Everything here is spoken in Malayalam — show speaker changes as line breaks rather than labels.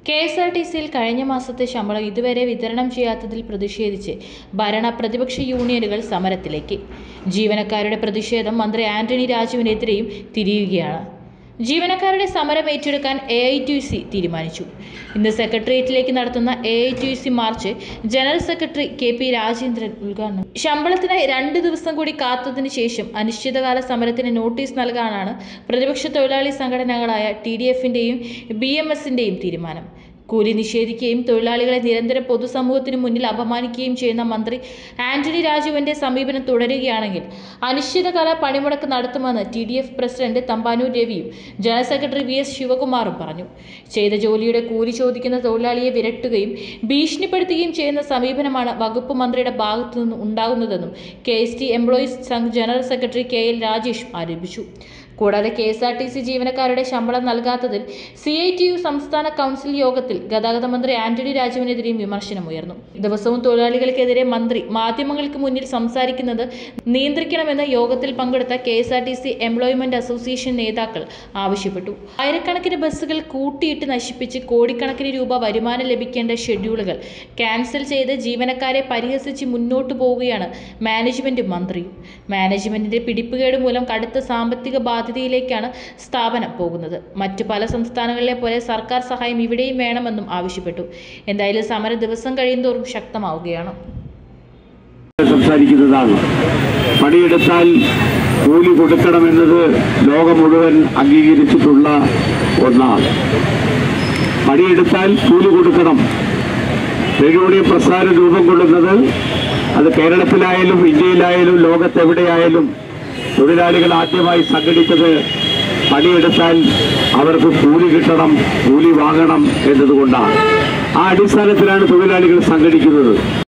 കെ എസ് ആർ ടി സിയിൽ കഴിഞ്ഞ മാസത്തെ ശമ്പളം ഇതുവരെ വിതരണം ചെയ്യാത്തതിൽ പ്രതിഷേധിച്ച് ഭരണ പ്രതിപക്ഷ യൂണിയനുകൾ സമരത്തിലേക്ക് ജീവനക്കാരുടെ പ്രതിഷേധം മന്ത്രി ആന്റണി രാജുവിനെതിരെയും തിരിയുകയാണ് ജീവനക്കാരുടെ സമരം ഏറ്റെടുക്കാൻ എ ഐ ടി സി തീരുമാനിച്ചു ഇന്ന് സെക്രട്ടേറിയറ്റിലേക്ക് നടത്തുന്ന A I T C march general secretary K P Rajendran ഉദ്ഘാടനം ശമ്പളത്തിനായി രണ്ട് ദിവസം കൂടി കാത്തതിന് ശേഷം അനിശ്ചിതകാല സമരത്തിന് നോട്ടീസ് നൽകാനാണ് പ്രതിപക്ഷ തൊഴിലാളി സംഘടനകളായ ടി ഡി എഫിൻ്റെയും ബി എം എസിൻ്റെയും തീരുമാനം കൂലി നിഷേധിക്കുകയും തൊഴിലാളികളെ നിരന്തരം പൊതുസമൂഹത്തിന് മുന്നിൽ അപമാനിക്കുകയും ചെയ്യുന്ന മന്ത്രി ആന്റണി രാജുവിന്റെ സമീപനം തുടരുകയാണെങ്കിൽ അനിശ്ചിതകാല പണിമുടക്ക് നടത്തുമെന്ന് T D F president Thampanoor രവിയും ജനറൽ സെക്രട്ടറി വി എസ് ശിവകുമാറും പറഞ്ഞു ചെയ്ത ജോലിയുടെ കൂലി ചോദിക്കുന്ന തൊഴിലാളിയെ വിരട്ടുകയും ഭീഷണിപ്പെടുത്തുകയും ചെയ്യുന്ന സമീപനമാണ് വകുപ്പ് മന്ത്രിയുടെ ഭാഗത്തു നിന്ന് ഉണ്ടാകുന്നതെന്നും K S T employees Sangh general secretary K L Rajesh ആരോപിച്ചു കൂടാതെ K S R T C ജീവനക്കാരുടെ ശമ്പളം നൽകാത്തതിൽ സി ഐ ടി യു സംസ്ഥാന കൗൺസിൽ യോഗത്തിൽ ഗതാഗത മന്ത്രി ആന്റണി രാജുവിനെതിരെയും വിമർശനമുയർന്നു ദിവസവും തൊഴിലാളികൾക്കെതിരെ മന്ത്രി മാധ്യമങ്ങൾക്ക് മുന്നിൽ സംസാരിക്കുന്നത് നിയന്ത്രിക്കണമെന്ന് യോഗത്തിൽ പങ്കെടുത്ത K S R T C employment association നേതാക്കൾ ആവശ്യപ്പെട്ടു ആയിരക്കണക്കിന് ബസ്സുകൾ കൂട്ടിയിട്ട് നശിപ്പിച്ച് കോടിക്കണക്കിന് രൂപ വരുമാനം ലഭിക്കേണ്ട ഷെഡ്യൂളുകൾ ക്യാൻസൽ ചെയ്ത് ജീവനക്കാരെ പരിഹസിച്ച് മുന്നോട്ടു പോവുകയാണ് മാനേജ്മെന്റും മന്ത്രിയും മാനേജ്മെന്റിന്റെ പിടിപ്പുകേട് മൂലം കടുത്ത സാമ്പത്തിക ബാധ്യതയിലേക്കാണ് സ്ഥാപനം പോകുന്നത് മറ്റു പല സംസ്ഥാനങ്ങളിലെ പോലെ സർക്കാർ സഹായം ഇവിടെയും വേണമെന്നും ആവശ്യപ്പെട്ടു എന്തായാലും സമരം ദിവസം കഴിയുന്തോറും ശക്തമാവുകയാണ്
സംസാരിക്കുന്നതാണ് പണിയെടുത്താൽ കൂലി കൊടുക്കണമെന്നത് ലോകം മുഴുവൻ അംഗീകരിച്ചിട്ടുള്ള ഒന്നാണ് പണിയെടുത്താൽ കൂലി കൊടുക്കണം ട്രേഡ് പ്രസ്ഥാനം രൂപം കൊള്ളുന്നത് അത് കേരളത്തിലായാലും ഇന്ത്യയിലായാലും ലോകത്തെവിടെയായാലും തൊഴിലാളികൾ ആദ്യമായി സംഘടിച്ചത് പണിയെടുത്താൽ അവർക്ക് കൂലി കിട്ടണം കൂലി വാങ്ങണം എന്നതുകൊണ്ടാണ് ആ അടിസ്ഥാനത്തിലാണ് തൊഴിലാളികൾ സംഘടിക്കുന്നത്